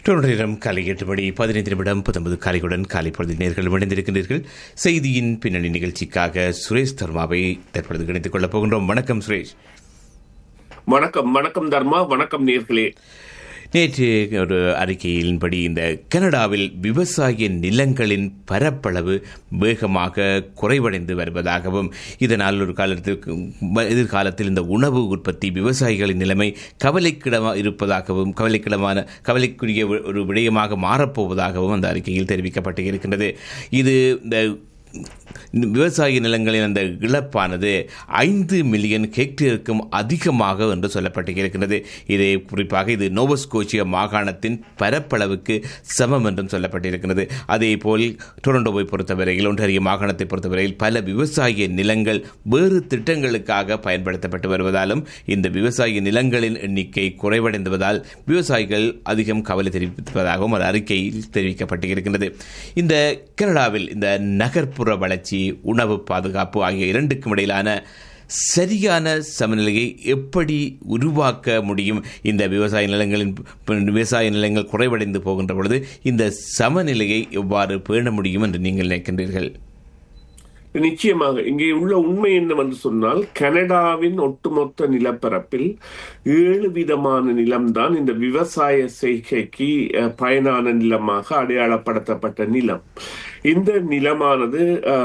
தொடரிடம் காலை எட்டு மணி பதினைந்து நிமிடம் பத்தொன்பது காலையுடன் காலை பொழுது நேர்கள் இணைந்திருக்கின்றீர்கள் செய்தியின் பின்னணி நிகழ்ச்சிக்காக சுரேஷ் தர்மாவை தற்பொழுது இணைத்துக் கொள்ளப் போகின்றோம் வணக்கம் சுரேஷ் வணக்கம் வணக்கம் தர்மா வணக்கம் நேர்களே நேற்று ஒரு அறிக்கையின்படி இந்த கனடாவில் விவசாய நிலங்களின் பரப்பளவு வேகமாக குறைவடைந்து வருவதாகவும் இதனால் ஒரு காலத்திற்கு எதிர்காலத்தில் இந்த உணவு உற்பத்தி விவசாயிகளின் நிலைமை கவலைக்கிடமாக இருப்பதாகவும் கவலைக்கிடமான கவலைக்குரிய ஒரு விடயமாக மாறப்போவதாகவும் அந்த அறிக்கையில் தெரிவிக்கப்பட்டு இருக்கின்றது இது இந்த விவசாய நிலங்களின் அந்த இழப்பானது ஐந்து மில்லியன் ஹெக்டேருக்கும் அதிகமாக என்று சொல்லப்பட்டிருக்கிறது இது குறிப்பாக இது நோவஸ்கோச்சியா மாகாணத்தின் பரப்பளவுக்கு சமம் என்றும் சொல்லப்பட்டிருக்கிறது அதே போல் டொரண்டோவை பொறுத்தவரையில் ஒன்றிய மாகாணத்தை பொறுத்தவரையில் பல விவசாய நிலங்கள் வேறு திட்டங்களுக்காக பயன்படுத்தப்பட்டு வருவதாலும் இந்த விவசாய நிலங்களின் எண்ணிக்கை குறைவடைந்துவதால் விவசாயிகள் அதிகம் கவலை தெரிவிப்பதாகவும் ஒரு அறிக்கையில் தெரிவிக்கப்பட்டிருக்கிறது இந்த கனடாவில் இந்த நகர்ப்புற வளர்ச்சி உணவு பாதுகாப்பு ஆகிய இரண்டுக்கும் இடையிலான சரியான சமநிலையை எப்படி உருவாக்க முடியும் இந்த விவசாய நிலங்களின் விவசாய நிலங்கள் குறைவடைந்து போகின்ற பொழுது இந்த சமநிலையை எவ்வாறு பேண முடியும் என்று நீங்கள் நினைக்கின்றீர்கள் நிச்சயமாக இங்கே உள்ள உண்மை என்னவென்று சொன்னால் கனடாவின் ஒட்டுமொத்த நிலப்பரப்பில் ஏழு விதமான நிலம்தான் இந்த விவசாய செய்கைக்கு பயனான நிலமாக அடையாளப்படுத்தப்பட்ட நிலம் இந்த நிலமானது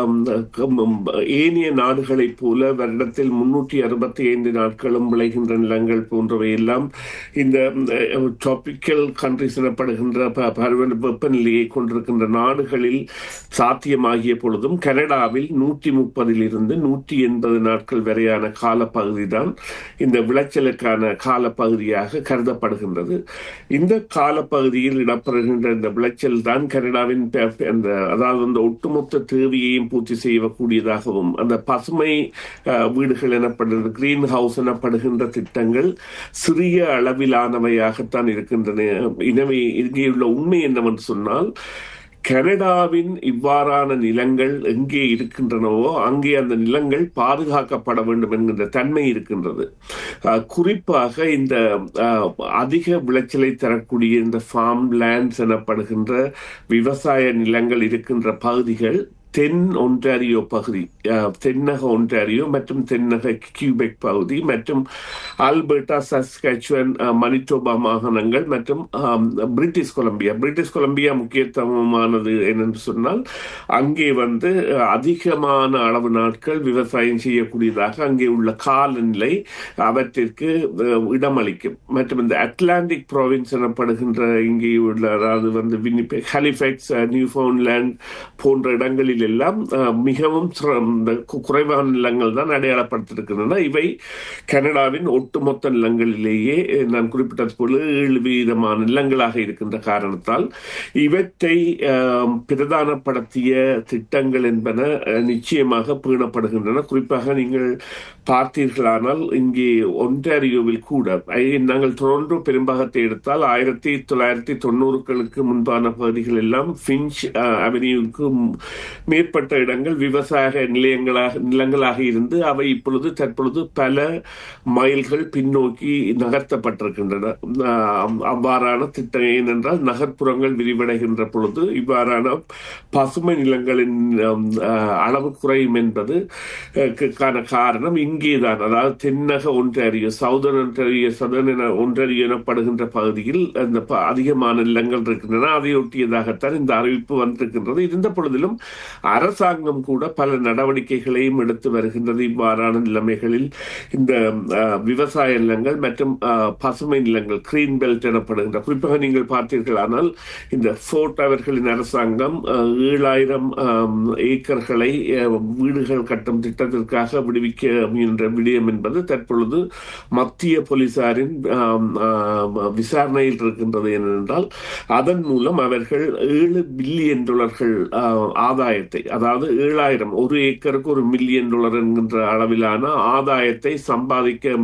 ஏனைய நாடுகளைப் போல வருடத்தில் முன்னூற்றி அறுபத்தி ஐந்து நாட்களும் விளைகின்ற நிலங்கள் போன்றவை எல்லாம் இந்த ட்ராபிக்கல் கண்ட்ரிஸ் எனப்படுகின்ற வெப்பநிலையை கொண்டிருக்கின்ற நாடுகளில் சாத்தியமாகிய பொழுதும் கனடாவில் நூற்றி முப்பதில் இருந்து நூற்றி எண்பது நாட்கள் வரையான காலப்பகுதி தான் இந்த விளைச்சலுக்கான காலப்பகுதியாக கருதப்படுகின்றது இந்த காலப்பகுதியில் இடம்பெறுகின்ற இந்த விளைச்சல் தான் கனடாவின் அந்த அதாவது அந்த ஒட்டுமொத்த தேவையையும் பூர்த்தி செய்யக்கூடியதாகவும் அந்த பசுமை வீடுகள் எனப்படுகின்ற கிரீன் ஹவுஸ் எனப்படுகின்ற திட்டங்கள் சிறிய அளவிலானவையாகத்தான் இருக்கின்றன எனவே இங்கே உள்ள உண்மை என்னவென்று சொன்னால் கனடாவின் இவ்வாறான நிலங்கள் எங்கே இருக்கின்றனவோ அங்கே அந்த நிலங்கள் பாதுகாக்கப்பட வேண்டும் என்கின்ற தன்மை இருக்கின்றது குறிப்பாக இந்த அதிக விளைச்சலை தரக்கூடிய இந்த ஃபார்ம் லேண்ட்ஸ் எனப்படுகின்ற விவசாய நிலங்கள் இருக்கின்ற பகுதிகள் தென் ஒன்டாரியோ பகுதி தென்னக ஒன்டாரியோ மற்றும் தென்னக கியூபெக் பகுதி மற்றும் ஆல்பர்டா சஸ்கச்சுவன் மனிட்டோபா மாகாணங்கள் மற்றும் பிரிட்டிஷ் கொலம்பியா பிரிட்டிஷ் கொலம்பியா முக்கியத்துவமானது என்னென்று சொன்னால் அங்கே வந்து அதிகமான அளவு நாட்கள் விவசாயம் செய்யக்கூடியதாக அங்கே உள்ள காலநிலை அவற்றிற்கு இடமளிக்கும் மற்றும் இந்த அட்லாண்டிக் ப்ராவின்ஸ் எனப்படுகின்ற இங்கே உள்ள அதாவது வந்து வினிபெக் ஹலிஃபெக்ஸ் நியூஃபவுண்ட்லேண்ட் போன்ற இடங்களில் எல்லாம் மிகவும் குறைவான நிலங்கள் தான் அடையாளப்படுத்திருக்கின்றன இவை கனடாவின் ஒட்டுமொத்த நிலங்களிலேயே நான் குறிப்பிட்டது போல ஏழு வீதமான நிலங்களாக இருக்கின்ற காரணத்தால் இவற்றை பிரதானப்படுத்திய திட்டங்கள் என்பன நிச்சயமாக பேணப்படுகின்றன குறிப்பாக நீங்கள் பார்த்தீர்களானால் இங்கே ஒன்டாரியோவில் கூட நாங்கள் டொரண்டோ பெரும்பாகத்தை எடுத்தால் ஆயிரத்தி தொள்ளாயிரத்தி தொண்ணூறுகளுக்கு முன்பான பகுதிகள் எல்லாம் பிஞ்ச் அவென்யூக்கு மேற்பட்ட இடங்கள் விவசாய நிலையங்களாக நிலங்களாக இருந்து அவை இப்பொழுது தற்பொழுது பல மைல்கள் பின்னோக்கி நகர்த்தப்பட்டிருக்கின்றன அவ்வாறான திட்டம் ஏனென்றால் நகர்ப்புறங்கள் விரிவடைகின்ற பொழுது இவ்வாறான பசுமை நிலங்களின் அளவு குறையும் என்பது காரணம் இங்கேதான் அதாவது தென்னக ஒன்றாரியோ சவுதன் ஒன்றாரியோ சதன் என ஒன்றாரியோ எனப்படுகின்ற பகுதியில் அந்த அதிகமான நிலங்கள் இருக்கின்றன அதையொட்டியதாகத்தான் இந்த அறிவிப்பு வந்திருக்கின்றது இருந்த பொழுதிலும் அரசாங்கம் கூட பல நடவடிக்கைகளையும் எடுத்து வருகின்றது இவ்வாறான நிலைமைகளில் இந்த விவசாய நிலங்கள் மற்றும் பசுமை நிலங்கள் கிரீன் பெல்ட் எனப்படுகின்ற குறிப்பாக நீங்கள் பார்த்தீர்களானால் இந்த ஃபோர்ட் அவர்களின் அரசாங்கம் ஏழாயிரம் ஏக்கர்களை வீடுகள் கட்டும் திட்டத்திற்காக விடுவிக்க முயன்ற விடயம் என்பது தற்பொழுது மத்திய போலீசாரின் விசாரணையில் இருக்கின்றது ஏனென்றால் அதன் மூலம் அவர்கள் ஏழு பில்லியன் டாலர்கள் ஆதாயத்தை அதாவது ஏழாயிரம் ஒரு ஏக்கருக்கு ஒரு மில்லியன் டாலர் என்கின்ற அளவிலான ஆதாயத்தை சம்பாதிக்க